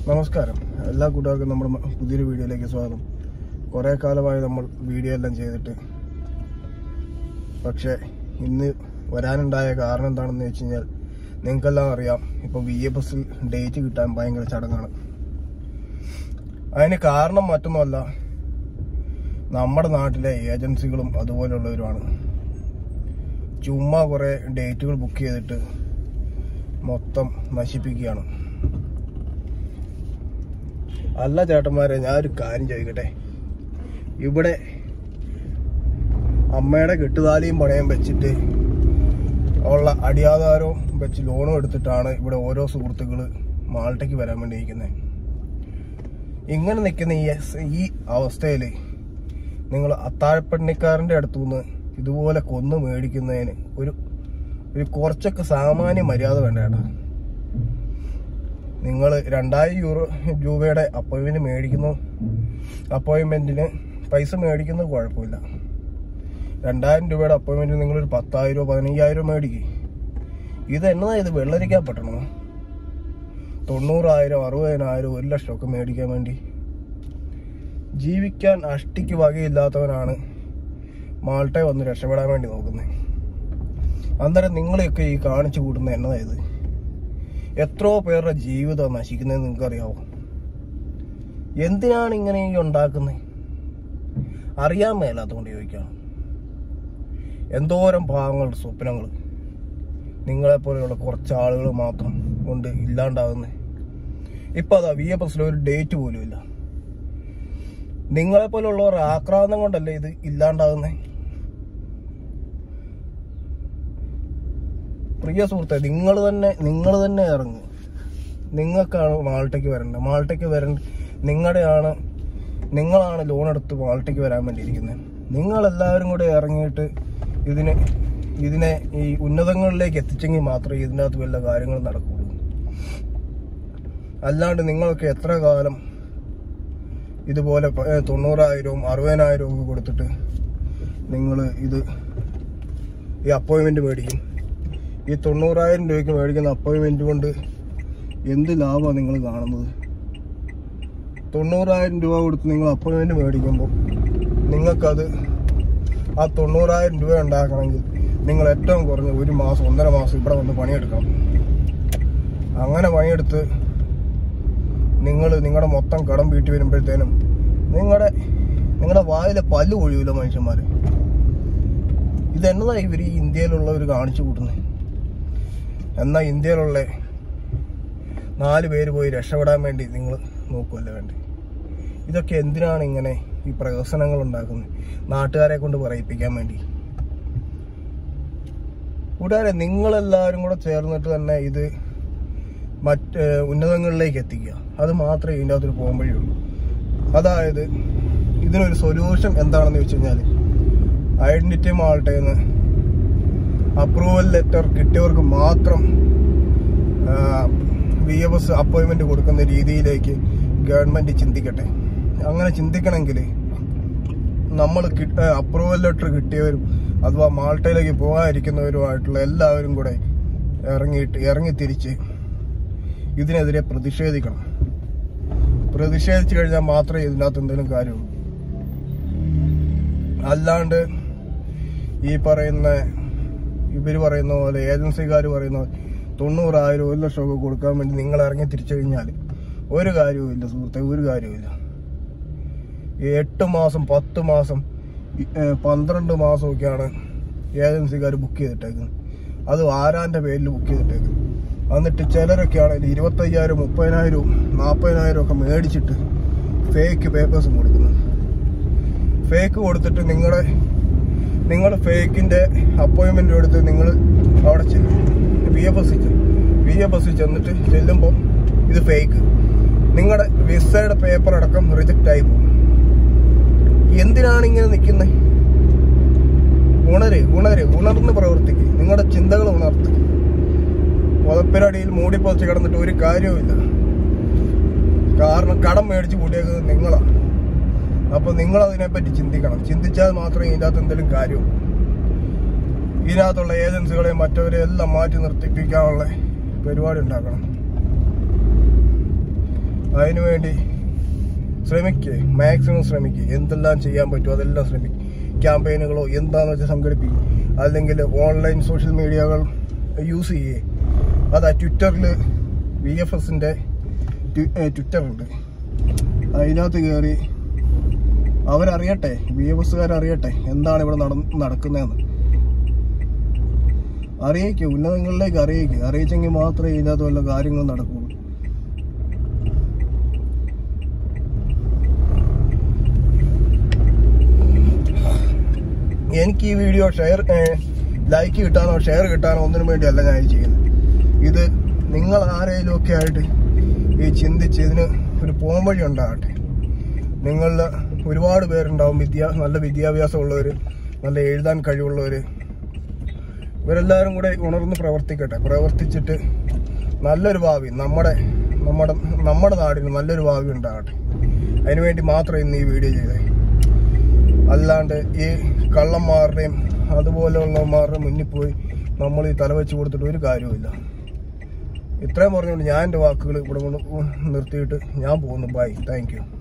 നമസ്കാരം എല്ലാ കൂട്ടുകാർക്കും നമ്മുടെ മ- പുതിയൊരു വീഡിയോയിലേക്ക് സ്വാഗതം കുറേ കാലമായി നമ്മൾ വീഡിയോ എല്ലാം ചെയ്തിട്ട് പക്ഷേ ഇന്ന് വരാനുണ്ടായ കാരണം എന്താണെന്ന് വെച്ച് കഴിഞ്ഞാൽ നിങ്ങൾക്കെല്ലാം അറിയാം ഇപ്പോൾ വി എഫ് എസിൽ ഡേറ്റ് കിട്ടാൻ ഭയങ്കര ചടങ്ങാണ് അതിന് കാരണം മറ്റൊന്നുമല്ല നമ്മുടെ നാട്ടിലെ ഏജൻസികളും അതുപോലുള്ളവരുമാണ് ചുമ്മാ കുറേ ഡേറ്റുകൾ ബുക്ക് ചെയ്തിട്ട് മൊത്തം നശിപ്പിക്കുകയാണ് അല്ല ചേട്ടന്മാരെ ഞാനൊരു കാര്യം ചോദിക്കട്ടെ ഇവിടെ അമ്മയുടെ കെട്ടുതാലിയും പണയം വെച്ചിട്ട് ഉള്ള അടിയാധാരവും വെച്ച് ലോണും എടുത്തിട്ടാണ് ഇവിടെ ഓരോ സുഹൃത്തുക്കൾ മാൾട്ടയ്ക്ക് വരാൻ വേണ്ടി ഇരിക്കുന്നത് ഇങ്ങനെ നിൽക്കുന്ന ഈ ഈ അവസ്ഥയിൽ നിങ്ങൾ അത്താഴപ്പണിക്കാരൻ്റെ അടുത്തുനിന്ന് ഇതുപോലെ കൊന്നു മേടിക്കുന്നതിന് ഒരു ഒരു കുറച്ചൊക്കെ സാമാന്യ മര്യാദ വേണ്ട ചേട്ടാ നിങ്ങൾ രണ്ടായിരം യൂറോ രൂപയുടെ അപ്പോയിൻമെന്റ് മേടിക്കുന്നു അപ്പോയിൻമെന്റിന് പൈസ മേടിക്കുന്നത് കുഴപ്പമില്ല രണ്ടായിരം രൂപയുടെ അപ്പോയിൻമെന്റ് നിങ്ങളൊരു പത്തായിരോ പതിനയ്യായിരോ മേടിക്കും ഇത് എന്നതാ ഇത് വെള്ളരിക്കാൻ പറ്റണോ തൊണ്ണൂറായിരം അറുപതിനായിരം ഒരു ലക്ഷം ഒക്കെ മേടിക്കാൻ വേണ്ടി ജീവിക്കാൻ അഷ്ടിക്ക് വകയില്ലാത്തവനാണ് മാൾട്ടെ വന്ന് രക്ഷപ്പെടാൻ വേണ്ടി നോക്കുന്നത് അന്നേരം നിങ്ങളെയൊക്കെ ഈ കാണിച്ചു കൂട്ടുന്ന എന്നതാ ഇത് എത്രയോ പേരുടെ ജീവിതം നശിക്കുന്നത് നിങ്ങൾക്ക് അറിയാവോ എന്തിനാണ് ഇങ്ങനെ ഈ ഉണ്ടാക്കുന്നത് അറിയാൻ മേലാത്തതുകൊണ്ട് ചോദിക്കാം എന്തോരം പാവങ്ങളുടെ സ്വപ്നങ്ങൾ നിങ്ങളെപ്പോലെയുള്ള കുറച്ച് ആളുകൾ മാത്രം കൊണ്ട് ഇല്ലാണ്ടാകുന്നത് ഇപ്പൊ അതാ വി എഫ് എസിൽ ഒരു ഡേറ്റ് പോലും ഇല്ല നിങ്ങളെപ്പോലുള്ളവർ ആക്രാന്തം കൊണ്ടല്ലേ ഇത് ഇല്ലാണ്ടാകുന്നത് പ്രിയ സുഹൃത്തെ നിങ്ങൾ തന്നെ നിങ്ങൾ തന്നെ ഇറങ്ങും നിങ്ങൾക്കാണ് മാൾട്ടയ്ക്ക് വരേണ്ടത് മാൾട്ടയ്ക്ക് വരേണ്ട നിങ്ങളുടെയാണ് നിങ്ങളാണ് ലോൺ എടുത്ത് മാൾട്ടയ്ക്ക് വരാൻ വേണ്ടിയിരിക്കുന്നത് നിങ്ങളെല്ലാവരും കൂടെ ഇറങ്ങിയിട്ട് ഇതിന് ഇതിനെ ഈ ഉന്നതങ്ങളിലേക്ക് എത്തിച്ചെങ്കിൽ മാത്രമേ ഇതിൻ്റെ അകത്ത് വല്ല കാര്യങ്ങളും നടക്കുകയുള്ളൂ അല്ലാണ്ട് നിങ്ങളൊക്കെ എത്ര കാലം ഇതുപോലെ പ- ഏ, തൊണ്ണൂറായിരവും അറുപതിനായിരവും ഒക്കെ കൊടുത്തിട്ട് നിങ്ങൾ ഇത് ഈ അപ്പോയിൻമെന്റ് മേടിക്കും ഈ തൊണ്ണൂറായിരം രൂപയ്ക്ക് മേടിക്കുന്ന അപ്പോയിൻമെന്റ് കൊണ്ട് എന്ത് ലാഭമാണ് നിങ്ങൾ കാണുന്നത് തൊണ്ണൂറായിരം രൂപ കൊടുത്ത് നിങ്ങൾ അപ്പോയിൻമെന്റ് മേടിക്കുമ്പോൾ നിങ്ങൾക്കത് ആ തൊണ്ണൂറായിരം രൂപ ഉണ്ടാക്കണമെങ്കിൽ നിങ്ങൾ ഏറ്റവും കുറഞ്ഞ ഒരു മാസം ഒന്നര മാസം ഇവിടെ വന്ന് പണിയെടുക്കണം അങ്ങനെ പണിയെടുത്ത് നിങ്ങൾ നിങ്ങളുടെ മൊത്തം കടം വീട്ടി വരുമ്പോഴത്തേനും നിങ്ങളുടെ നിങ്ങളുടെ വായിലെ പല്ല് ഒഴിയൂല മനുഷ്യന്മാര് ഇതെന്നതാ ഇവർ ഈ ഇന്ത്യയിലുള്ളവർ കാണിച്ചു കൂട്ടുന്നത് എന്നാ ഇന്ത്യയിലുള്ള നാല് പേര് പോയി രക്ഷപ്പെടാൻ വേണ്ടി നിങ്ങൾ നോക്കുമല്ലേ വേണ്ടി ഇതൊക്കെ എന്തിനാണ് ഇങ്ങനെ ഈ പ്രഹസനങ്ങൾ ഉണ്ടാക്കുന്നത് നാട്ടുകാരെ കൊണ്ട് പറയിപ്പിക്കാൻ വേണ്ടി കൂട്ടുകാരെ നിങ്ങളെല്ലാവരും കൂടെ ചേർന്നിട്ട് തന്നെ ഇത് മറ്റ് ഉന്നതങ്ങളിലേക്ക് എത്തിക്കുക അത് മാത്രമേ ഇതിൻ്റെ അകത്തൊരു പോകുമ്പോഴേ ഉള്ളൂ അതായത് ഇതിനൊരു സൊല്യൂഷൻ എന്താണെന്ന് വെച്ച് കഴിഞ്ഞാൽ ഐഡന്റിറ്റി മാൾട്ടേന്ന് അപ്രൂവൽ ലെറ്റർ കിട്ടിയവർക്ക് മാത്രം വി എഫ് എസ് അപ്പോയിൻമെന്റ് കൊടുക്കുന്ന രീതിയിലേക്ക് ഗവൺമെന്റ് ചിന്തിക്കട്ടെ അങ്ങനെ ചിന്തിക്കണമെങ്കിൽ നമ്മൾ അപ്രൂവൽ ലെറ്റർ കിട്ടിയവരും അഥവാ മാൾട്ടയിലേക്ക് പോകാതിരിക്കുന്നവരുമായിട്ടുള്ള എല്ലാവരും കൂടെ ഇറങ്ങിയിട്ട് ഇറങ്ങി തിരിച്ച് ഇതിനെതിരെ പ്രതിഷേധിക്കണം പ്രതിഷേധിച്ചു കഴിഞ്ഞാൽ മാത്രമേ ഇതിനകത്ത് എന്തെങ്കിലും കാര്യമുള്ളൂ അല്ലാണ്ട് ഈ പറയുന്ന ഇവര് പറയുന്ന പോലെ ഏജൻസിക്കാർ പറയുന്ന പോലെ തൊണ്ണൂറായിരം ഒരു ലക്ഷം ഒക്കെ കൊടുക്കാൻ വേണ്ടി നിങ്ങൾ ഇറങ്ങി തിരിച്ചു കഴിഞ്ഞാൽ ഒരു കാര്യവും ഇല്ല സുഹൃത്തെ ഒരു കാര്യവുമില്ല ഈ എട്ട് മാസം പത്ത് മാസം ഈ, ഏ, പന്ത്രണ്ട് മാസമൊക്കെയാണ് ഏജൻസിക്കാർ ബുക്ക് ചെയ്തിട്ടേക്കുന്നത് അത് ആരാന്റെ പേരിൽ ബുക്ക് ചെയ്തിട്ടേക്കുന്നത് എന്നിട്ട് ചിലരൊക്കെ ആണെങ്കിൽ ഇരുപത്തയ്യായിരം മുപ്പതിനായിരവും നാൽപ്പതിനായിരം ഒക്കെ മേടിച്ചിട്ട് ഫേക്ക് പേപ്പേഴ്സും കൊടുക്കുന്നത് ഫേക്ക് കൊടുത്തിട്ട് നിങ്ങളുടെ നിങ്ങൾ ഫേക്കിന്റെ അപ്പോയിന്റ്മെന്റ് എടുത്ത് നിങ്ങൾ അവിടെ ചെല്ലും V F S V F S ചെന്നിട്ട് ചെല്ലുമ്പോൾ ഇത് ഫേക്ക് നിങ്ങളുടെ വിസയുടെ പേപ്പർ അടക്കം റിജക്റ്റ് ആയി പോകും എന്തിനാണ് ഇങ്ങനെ നിൽക്കുന്നത് ഉണര് ഉണര് ഉണർന്ന് പ്രവർത്തിക്കുക നിങ്ങളുടെ ചിന്തകൾ ഉണർത്തുക പുതപ്പിനടിയിൽ മൂടിപ്പൊതിച്ച് കിടന്നിട്ട് ഒരു കാര്യവുമില്ല കാരണം കടം മേടിച്ച് കൂട്ടിയേക്കുന്നത് നിങ്ങളാണ് അപ്പൊ നിങ്ങൾ അതിനെപ്പറ്റി ചിന്തിക്കണം ചിന്തിച്ചാൽ മാത്രമേ ഇതിൻ്റെ അകത്ത് എന്തെങ്കിലും കാര്യമുള്ളൂ ഇതിനകത്തുള്ള ഏജൻസികളെ മറ്റവരെ എല്ലാം മാറ്റി നിർത്തിപ്പിക്കാനുള്ള പരിപാടി ഉണ്ടാക്കണം അതിനുവേണ്ടി ശ്രമിക്കുക മാക്സിമം ശ്രമിക്കുക എന്തെല്ലാം ചെയ്യാൻ പറ്റുമോ അതെല്ലാം ശ്രമിക്കുക ക്യാമ്പയിനുകളോ എന്താണെന്ന് വെച്ചാൽ സംഘടിപ്പിക്കുക അല്ലെങ്കിൽ ഓൺലൈൻ സോഷ്യൽ മീഡിയകൾ യൂസ് ചെയ്യേ അതാ ട്വിറ്ററിൽ വി എഫ് എസിൻ്റെ ട്വിറ്റർ ഉണ്ട് അതിനകത്ത് കയറി അവരറിയട്ടെ വി എഫ് എസ്സുകാരറിയട്ടെ എന്താണ് ഇവിടെ നട നടക്കുന്നതെന്ന് അറിയിക്കുക ഉന്നതങ്ങളിലേക്ക് അറിയിക്കുക അറിയിച്ചെങ്കിൽ മാത്രമേ ഇതിനകത്ത് വല്ല കാര്യങ്ങളും നടക്കുള്ളൂ എനിക്ക് ഈ വീഡിയോ ഷെയർ ലൈക്ക് കിട്ടാനോ ഷെയർ കിട്ടാനോ ഒന്നിനും വേണ്ടിയല്ല ഞാൻ ഇത് ചെയ്യുന്നത് ഇത് നിങ്ങൾ ആരെങ്കിലും ഒക്കെ ആയിട്ട് ഈ ചിന്തിച്ച് ഇതിന് ഒരു പോംവഴി ഉണ്ടാകട്ടെ നിങ്ങളിൽ ഒരുപാട് പേരുണ്ടാവും വിദ്യാ നല്ല വിദ്യാഭ്യാസമുള്ളവർ നല്ല എഴുതാൻ കഴിവുള്ളവർ ഇവരെല്ലാവരും കൂടെ ഉണർന്ന് പ്രവർത്തിക്കട്ടെ പ്രവർത്തിച്ചിട്ട് നല്ലൊരു ഭാവി നമ്മുടെ നമ്മുടെ നമ്മുടെ നാടിന് നല്ലൊരു ഭാവി ഉണ്ടാകട്ടെ അതിനുവേണ്ടി മാത്രം ഇന്ന് ഈ വീഡിയോ ചെയ്തേ അല്ലാണ്ട് ഈ കള്ളന്മാരുടെയും അതുപോലെയുള്ളവന്മാരുടെ മുന്നിൽ പോയി നമ്മൾ ഈ തല വെച്ച് കൊടുത്തിട്ട് ഒരു കാര്യവുമില്ല ഇത്രയും പറഞ്ഞുകൊണ്ട് ഞാൻ എൻ്റെ വാക്കുകൾ ഇവിടെ കൊണ്ട് നിർത്തിയിട്ട് ഞാൻ പോകുന്നു ബൈ താങ്ക് യു